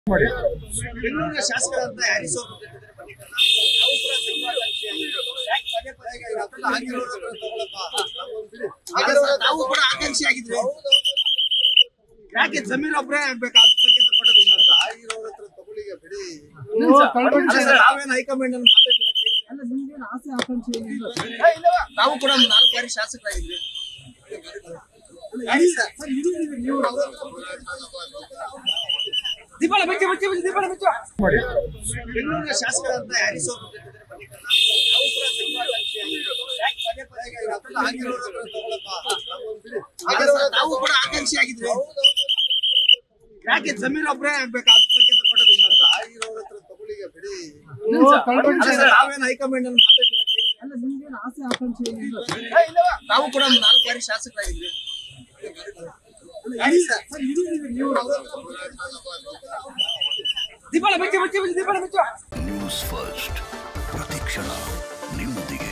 ಮಾಡಿ ಬೆಂಗಳೂರಿನ ಶಾಸಕರಾದಂತ ಹ್ಯಾರಿಸ್ ಅವರು ನಾವು ಕೂಡ ಸಚಿವಾಕಾಂಕ್ಷಿಯಾಗಿದ್ದೀವಿ. ಯಾಕೆ ಪದೇ ಪದೇ ಈಗ ಅದೆಲ್ಲ ಆಗಿರೋರ ಹತ್ರ ತಗೊಳಪ್ಪ. ಆಗಿರೋರ- ನಾವು ಕೂಡ ಆಕಾಂಕ್ಷಿ ಆಗಿದ್ವಿ ಯಾಕೆ ಜಮೀರ್ ಒಬ್ಬರೇ ಆಗ್ಬೇಕು ಅಲ್ಪಸಂಖ್ಯಾತ ಕೊಡೋದಿಲ್ಲ ಅಂತ ಆಗಿರೋರ ಹತ್ರ ತಗೊಳ್ಳಿ ಈಗ ಬಿಡಿ ಅಲ್ಲ ಸರ್, ನಾವೇನು ಹೈಕಮಾಂಡ್ ಅಲ್ಲಿ ಮಾತಾಡಿಲ್ಲ ಕೇಳಿದ್ರೆ. ನಾವು ಕೂಡ ಒಂದು ನಾಲ್ಕು ಬಾರಿ ಶಾಸಕರಾಗಿದ್ವಿ ಹೇಳಿ ಸರ್. ದೀಪಾವಳಿ ಬಚ್ಚಿ ಬಚ್ಚಿ ಬಚ್ಚಿ ದೀಪಾವಳಿ ಬಚ್ಚಿ ಮಾಡಿ ಬೆಂಗಳೂರಿನ ಶಾಸಕರಾದಂತ ಹ್ಯಾರಿಸ್ ಅವರು ನಾವು ಕೂಡ ಸಚಿವಾಕಾಂಕ್ಷಿಯಾಗಿದ್ದೀವಿ. ಯಾಕೆ ಪದೇ ಪದೇ ಈಗ ಅದೆಲ್ಲ ಆಗಿರೋರ ಹತ್ರ ತಗೊಳಪ್ಪ. ಆಗಿರೋರ- ನಾವು ಕೂಡ ಆಕಾಂಕ್ಷಿ ಆಗಿದ್ವಿ ಯಾಕೆ ಜಮೀರ್ ಒಬ್ಬರೇ ಆಗ್ಬೇಕು ಅಲ್ಪಸಂಖ್ಯಾತ ಕೊಡೋದಿಲ್ಲ ಅಂತ ಆಗಿರೋರ ಹತ್ರ ತಗೊಳ್ಳಿ ಈಗ ಬಿಡಿ ಅಲ್ಲ ಸರ್, ನಾವೇನು ಹೈಕಮಾಂಡ್ ಅಲ್ಲಿ ಮಾತಾಡಿಲ್ಲ ಕೇಳಿದ್ರೆ. ನಾವು ಕೂಡ ಒಂದು ನಾಲ್ಕು ಬಾರಿ ಶಾಸಕರಾಗಿದ್ವಿ ಹೇಳಿ ಸರ್. ದೀಪಾವಳಿ ಬಚ್ಚಿ ಬಚ್ಚಿ ಬಚ್ಚಿ ದೀಪಾವಳಿ ಬಚ್ಚಿ ನ್ಯೂಸ್ ಫಸ್ಟ್ ಪ್ರತಿಕ್ಷಣ ನಿಮ್ಮೊಂದಿಗೆ